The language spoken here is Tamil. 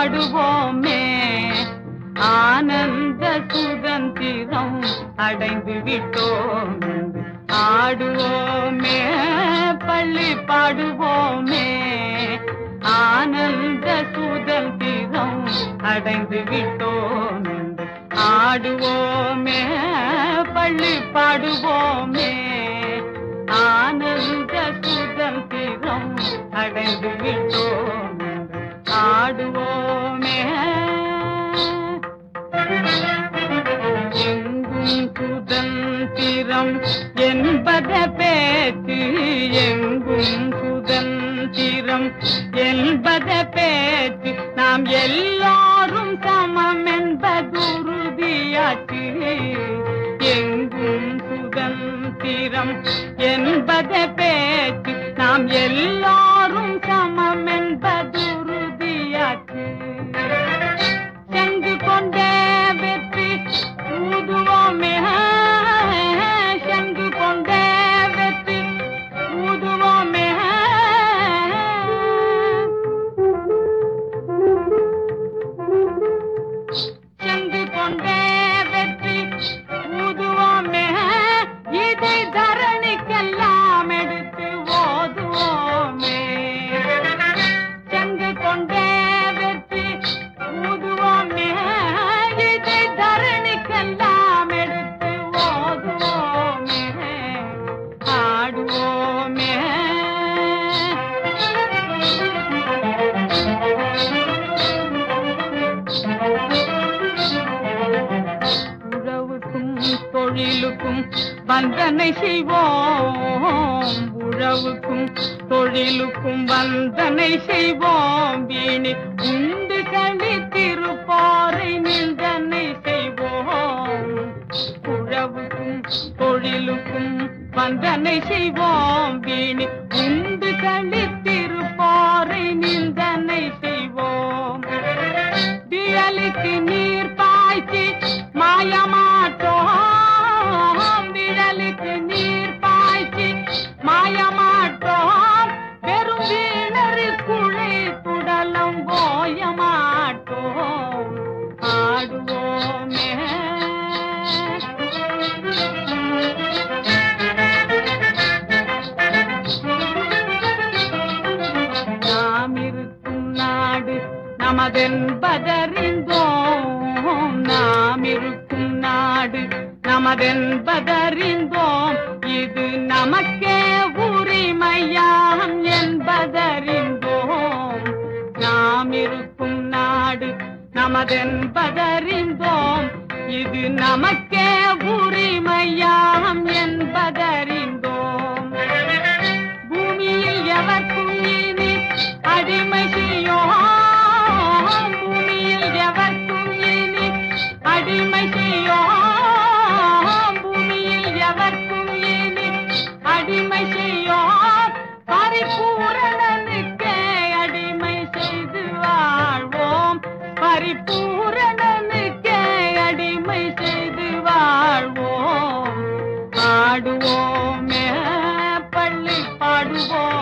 பாடுவோமே ஆனந்த சுதந்திரம் அடைந்து விட்டோம் ஆடுவோமே பள்ளி பாடுவோமே ஆனந்த சுதந்திரம் அடைந்து விட்டோம் ஆடுவோமே பள்ளி பாடுவோமே ஆனந்த சுதந்திரம் அடைந்து விட்டோம் ஆடுவோமே எங்கும் சுதந்திரம் என்பத பேச்சு எங்கும் சுதந்திரம் என்பத பேச்சு நாம் எல்லாரும் சமம் என்பதுறுதியாச்சு எங்கும் சுதந்திரம் என்பத பேச்சு நாம் எல்லாரும் சமம் என்பதுறுதியாச்சு சென்று கொண்டே வெற்றி ஊதுவோமே சென்று கொண்டே வெற்றி ஊதுவோமே சென்று கொண்டே வெற்றி ஊதுவோமே இதை தரணிக்கெல்லாம் எடுத்து ஓதுவோமே சென்று கொண்டே வெற்றி ஊதுவோமே இதை தரணிக்கெல்லாம் எடுத்து ஓதுவோமே ஆடுவோமே உறவுக்கும் தொழிலுக்கும் வந்தனை செய்வோம் உறவுக்கும் தொழிலுக்கும் வந்தனை செய்வோம் வீணி உண்டு கழித்திருப்பாரை நிந்தனை செய்வோம் உறவுக்கும் தொழிலுக்கும் வந்தனை செய்வோம் வீணி உண்டு கழித்திருப்பாரை நிந்தனை செய்வோம் விழலுக்கு நீர் பாய்ச்சி மாயமாட்டோம் விழலுக்கு நீர் பாய்ச்சி மாயமாட்டோம் வெறும் வீணறி குழி குடலம் போய மாட்டோம் ஆடுவோமே நாம் இருக்கும் நாடு நமதென்பதறிந்தோம் நாம் இருக்கும் நாடு நமதென்பதறிந்தோம் இது நமக்கே உரிமையாம் என்பதறிந்தோம் நாம் இருக்கும் நாடு நமதென்பதறிந்தோம் இது நமக்கே உரிமையாம் என்பதறிந்தோம் பூமியில் எவர்க்கும் இனி அடிமை செய்யோம் பூமியில் எவர்க்கும் இனி அடிமை செய்யோம் பூமியில் எவர்க்கும் இனி அடிமை செய்யோம் பரிபூரணனுக்கே அடிமை செய்து வாழ்வோம் பரிபூரணனுக்கே அடிமை செய்து வாழ்வோம் ஆடுவோமே பள்ளி பாடுவோம்